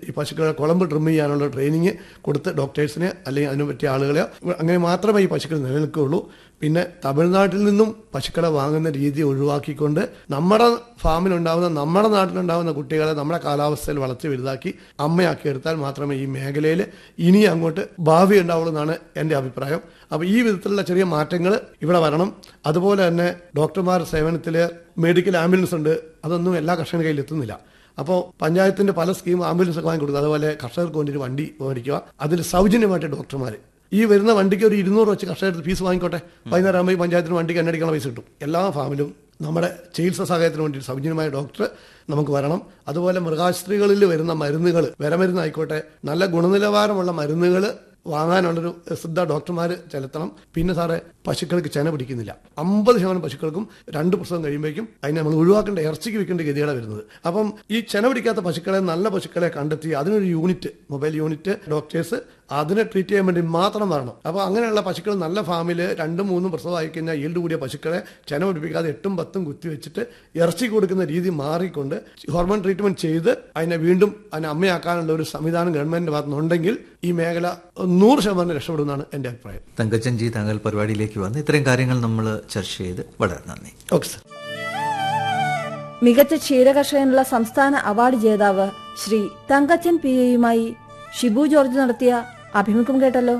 ഈ പശുക്കളെ കുളമ്പ് ട്രിം ചെയ്യാനുള്ള ട്രെയിനിങ് കൊടുത്ത് ഡോക്ടേഴ്സിനെ അല്ലെങ്കിൽ അതിനു പറ്റിയ ആളുകളെ അങ്ങനെ മാത്രമേ ഈ പശുക്കൾ നിലനിൽക്കുകയുള്ളൂ പിന്നെ തമിഴ്നാട്ടിൽ നിന്നും പശുക്കളെ വാങ്ങുന്ന രീതി ഒഴിവാക്കിക്കൊണ്ട് നമ്മുടെ ഫാമിലുണ്ടാവുന്ന നമ്മുടെ നാട്ടിലുണ്ടാവുന്ന കുട്ടികളെ നമ്മുടെ കാലാവസ്ഥയിൽ വളർത്തി വലുതാക്കി അമ്മയാക്കി എടുത്താൽ മാത്രമേ ഈ മേഖലയിൽ ഇനി അങ്ങോട്ട് ഭാവി ഉണ്ടാവുള്ളൂ എന്നാണ് എൻ്റെ അഭിപ്രായം അപ്പോൾ ഈ വിധത്തിലുള്ള ചെറിയ മാറ്റങ്ങൾ ഇവിടെ വരണം അതുപോലെ തന്നെ ഡോക്ടർമാർ സേവനത്തിൽ മെഡിക്കൽ ആംബുലൻസ് ഉണ്ട് അതൊന്നും എല്ലാ കർഷകരുടെ കയ്യിൽ എത്തുന്നില്ല അപ്പോൾ പഞ്ചായത്തിന്റെ പല സ്കീം ആംബുലൻസ് ഒക്കെ വാങ്ങി കൊടുക്കുക അതുപോലെ കർഷകർക്ക് വേണ്ടി ഒരു വണ്ടി മേടിക്കുക അതിൽ സൗജന്യമായിട്ട് ഡോക്ടർമാർ ഈ വരുന്ന വണ്ടിക്ക് ഒരു ഇരുന്നൂറ് വെച്ച് കർഷകർ ഫീസ് വാങ്ങിക്കോട്ടെ വൈകുന്നേരം ആകുമ്പോൾ ഈ പഞ്ചായത്തിന് വണ്ടിക്ക് എണ്ണടിക്കുന്ന പൈസ കിട്ടും എല്ലാ ഫാമിലും നമ്മുടെ ചികിത്സാ സഹായത്തിന് വേണ്ടി ഒരു സൗജന്യമായ ഡോക്ടർ നമുക്ക് വരണം അതുപോലെ മൃഗാശുപത്രികളിൽ വരുന്ന മരുന്നുകൾ വിരമരുന്നായിക്കോട്ടെ നല്ല ഗുണനിലവാരമുള്ള മരുന്നുകൾ വാങ്ങാനുള്ളൊരു ശ്രദ്ധ ഡോക്ടർമാർ ചെലുത്തണം പിന്നെ സാറേ പശുക്കൾക്ക് ചെന പിടിക്കുന്നില്ല അമ്പത് ശതമാനം പശുക്കൾക്കും രണ്ട് പ്രസവം കഴിയുമ്പോഴേക്കും അതിനെ നമ്മൾ ഒഴിവാക്കേണ്ട ഇറച്ചിക്ക് വെക്കേണ്ട ഗതിയാണ് വരുന്നത് അപ്പം ഈ ചെന പിടിക്കാത്ത പശുക്കളെ നല്ല പശുക്കളെ കണ്ടെത്തി അതിനൊരു യൂണിറ്റ് മൊബൈൽ യൂണിറ്റ് ഡോക്ടേഴ്സ് അതിനെ ട്രീറ്റ് ചെയ്യാൻ വേണ്ടി മാത്രം വരണം അപ്പോൾ അങ്ങനെയുള്ള പശുക്കൾ നല്ല ഫാമിൽ രണ്ടും മൂന്നും പ്രസവമായി കഴിഞ്ഞാൽ ഈൽഡ് കൂടിയ പശുക്കളെ ചെന പിടിപ്പിക്കാതെ എട്ടും പത്തും കുത്തി വെച്ചിട്ട് ഇറച്ചി കൊടുക്കുന്ന രീതി മാറിക്കൊണ്ട് ഹോർമോൺ ട്രീറ്റ്മെന്റ് ചെയ്ത് അതിനെ വീണ്ടും അതിനെ അമ്മയാക്കാനുള്ള ഒരു സംവിധാനം ഗവൺമെന്റിന്റെ ഭാഗത്തുനിന്നുണ്ടെങ്കിൽ ഈ മേഖല നൂറ് ശതമാനം രക്ഷപ്പെടുമെന്നാണ് എൻ്റെ അഭിപ്രായം തങ്കച്ചൻ ജി താങ്കൾ പരിപാടിയിലേക്ക് വന്ന് ഇത്രയും കാര്യങ്ങൾ നമ്മൾ ചർച്ച ചെയ്ത് വളരെ നന്ദി ഓക്കെ സർ മികച്ച ക്ഷീരകർഷകനുള്ള സംസ്ഥാന അവാർഡ് ജേതാവ് ശ്രീ തങ്കച്ചൻ പി എയുമായി ഷിബു ജോർജ് നടത്തിയ അഭിമുഖം കേട്ടല്ലോ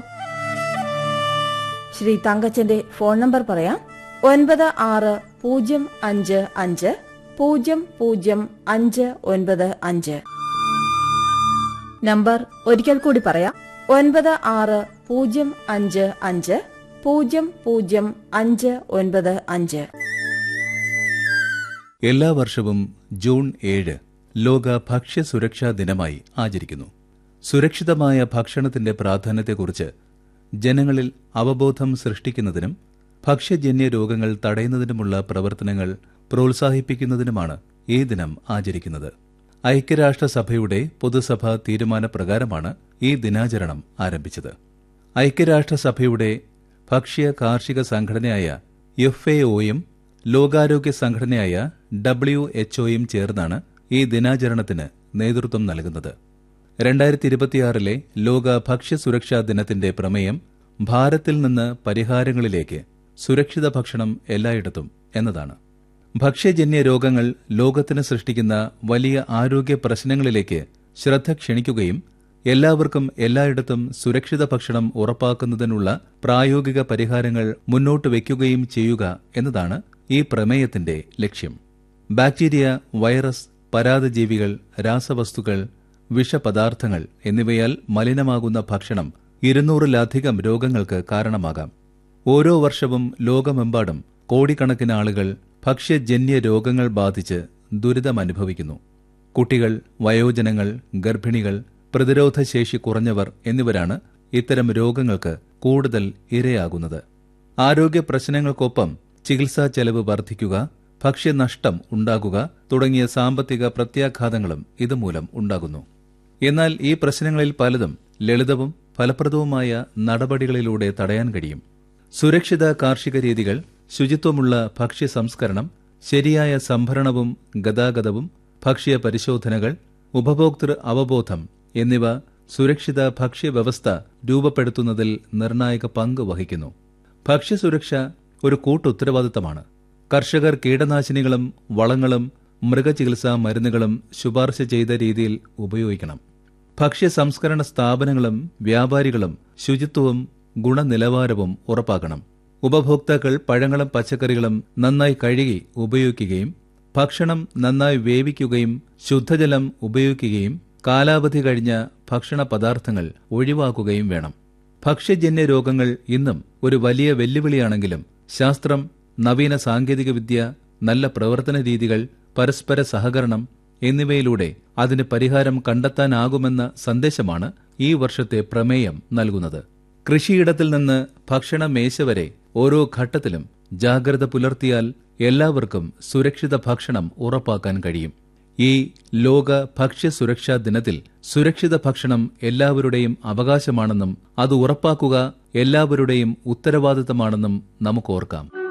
ശ്രീ തങ്കച്ചന്റെ ഫോൺ നമ്പർ പറയാം ഒൻപത് ആറ് പൂജ്യം അഞ്ച് അഞ്ച് പൂജ്യം പൂജ്യം അഞ്ച് ഒൻപത് അഞ്ച് നമ്പർ ഒരിക്കൽ കൂടി പറയാം ഒൻപത് ആറ് പൂജ്യം അഞ്ച് അഞ്ച് പൂജ്യം പൂജ്യം അഞ്ച് ഒൻപത് അഞ്ച് എല്ലാ വർഷവും ജൂൺ ഏഴ് ലോക ഭക്ഷ്യ സുരക്ഷാ ദിനമായി ആചരിക്കുന്നു സുരക്ഷിതമായ ഭക്ഷണത്തിന്റെ പ്രാധാന്യത്തെക്കുറിച്ച് ജനങ്ങളിൽ അവബോധം സൃഷ്ടിക്കുന്നതിനും ഭക്ഷ്യജന്യ രോഗങ്ങൾ തടയുന്നതിനുമുള്ള പ്രവർത്തനങ്ങൾ പ്രോത്സാഹിപ്പിക്കുന്നതിനുമാണ് ഈ ദിനം ആചരിക്കുന്നത് ഐക്യരാഷ്ട്രസഭയുടെ പൊതുസഭ തീരുമാനപ്രകാരമാണ് ഈ ദിനാചരണം ആരംഭിച്ചത് ഐക്യരാഷ്ട്രസഭയുടെ ഭക്ഷ്യ കാർഷിക സംഘടനയായ എഫ് എ ഒയും ലോകാരോഗ്യ സംഘടനയായ ഡബ്ല്യു എച്ച്ഒയും ചേർന്നാണ് ഈ ദിനാചരണത്തിന് നേതൃത്വം നൽകുന്നത് രണ്ടായിരത്തി ഇരുപത്തിയാറിലെ ലോക ഭക്ഷ്യ സുരക്ഷാ ദിനത്തിന്റെ പ്രമേയം ഭാരത്തിൽ നിന്ന് പരിഹാരങ്ങളിലേക്ക് സുരക്ഷിത ഭക്ഷണം എല്ലായിടത്തും എന്നതാണ് ഭക്ഷ്യജന്യ രോഗങ്ങൾ ലോകത്തിന് സൃഷ്ടിക്കുന്ന വലിയ ആരോഗ്യ പ്രശ്നങ്ങളിലേക്ക് ശ്രദ്ധ ക്ഷണിക്കുകയും എല്ലാവർക്കും എല്ലായിടത്തും സുരക്ഷിത ഭക്ഷണം ഉറപ്പാക്കുന്നതിനുള്ള പ്രായോഗിക പരിഹാരങ്ങൾ മുന്നോട്ട് വയ്ക്കുകയും ചെയ്യുക എന്നതാണ് ഈ പ്രമേയത്തിന്റെ ലക്ഷ്യം ബാക്ടീരിയ വൈറസ് പരാതജീവികൾ രാസവസ്തുക്കൾ വിഷപദാർത്ഥങ്ങൾ എന്നിവയാൽ മലിനമാകുന്ന ഭക്ഷണം ഇരുന്നൂറിലധികം രോഗങ്ങൾക്ക് കാരണമാകാം ഓരോ വർഷവും ലോകമെമ്പാടും കോടിക്കണക്കിന് ആളുകൾ ഭക്ഷ്യജന്യ രോഗങ്ങൾ ബാധിച്ച് ദുരിതമനുഭവിക്കുന്നു കുട്ടികൾ വയോജനങ്ങൾ ഗർഭിണികൾ പ്രതിരോധശേഷി കുറഞ്ഞവർ എന്നിവരാണ് ഇത്തരം രോഗങ്ങൾക്ക് കൂടുതൽ ഇരയാകുന്നത് ആരോഗ്യ പ്രശ്നങ്ങൾക്കൊപ്പം ചികിത്സാ ചെലവ് വർദ്ധിക്കുക ഭക്ഷ്യനഷ്ടം ഉണ്ടാകുക തുടങ്ങിയ സാമ്പത്തിക പ്രത്യാഘാതങ്ങളും ഇതുമൂലം ഉണ്ടാകുന്നു എന്നാൽ ഈ പ്രശ്നങ്ങളിൽ പലതും ലളിതവും ഫലപ്രദവുമായ നടപടികളിലൂടെ തടയാൻ കഴിയും സുരക്ഷിത കാർഷിക രീതികൾ ശുചിത്വമുള്ള ഭക്ഷ്യ സംസ്കരണം ശരിയായ സംഭരണവും ഗതാഗതവും ഭക്ഷ്യ പരിശോധനകൾ ഉപഭോക്തൃ അവബോധം എന്നിവ സുരക്ഷിത ഭക്ഷ്യവ്യവസ്ഥ രൂപപ്പെടുത്തുന്നതിൽ നിർണായക പങ്ക് വഹിക്കുന്നു ഭക്ഷ്യസുരക്ഷ ഒരു കൂട്ടുത്തരവാദിത്തമാണ് കർഷകർ കീടനാശിനികളും വളങ്ങളും മൃഗചികിത്സാ മരുന്നുകളും ശുപാർശ ചെയ്ത രീതിയിൽ ഉപയോഗിക്കണം ഭക്ഷ്യ സംസ്കരണ സ്ഥാപനങ്ങളും വ്യാപാരികളും ശുചിത്വവും ഗുണനിലവാരവും ഉറപ്പാക്കണം ഉപഭോക്താക്കൾ പഴങ്ങളും പച്ചക്കറികളും നന്നായി കഴുകി ഉപയോഗിക്കുകയും ഭക്ഷണം നന്നായി വേവിക്കുകയും ശുദ്ധജലം ഉപയോഗിക്കുകയും കാലാവധി കഴിഞ്ഞ ഭക്ഷണ പദാർത്ഥങ്ങൾ ഒഴിവാക്കുകയും വേണം ഭക്ഷ്യജന്യ രോഗങ്ങൾ ഇന്നും ഒരു വലിയ വെല്ലുവിളിയാണെങ്കിലും ശാസ്ത്രം നവീന സാങ്കേതികവിദ്യ നല്ല പ്രവർത്തന രീതികൾ പരസ്പര സഹകരണം എന്നിവയിലൂടെ അതിന് പരിഹാരം കണ്ടെത്താനാകുമെന്ന സന്ദേശമാണ് ഈ വർഷത്തെ പ്രമേയം നൽകുന്നത് കൃഷിയിടത്തിൽ നിന്ന് ഭക്ഷണ മേശ വരെ ഓരോ ഘട്ടത്തിലും ജാഗ്രത പുലർത്തിയാൽ എല്ലാവർക്കും സുരക്ഷിത ഭക്ഷണം ഉറപ്പാക്കാൻ കഴിയും ഈ ലോക ഭക്ഷ്യ സുരക്ഷാ ദിനത്തിൽ സുരക്ഷിത ഭക്ഷണം എല്ലാവരുടെയും അവകാശമാണെന്നും അത് ഉറപ്പാക്കുക എല്ലാവരുടെയും ഉത്തരവാദിത്തമാണെന്നും നമുക്ക് ഓർക്കാം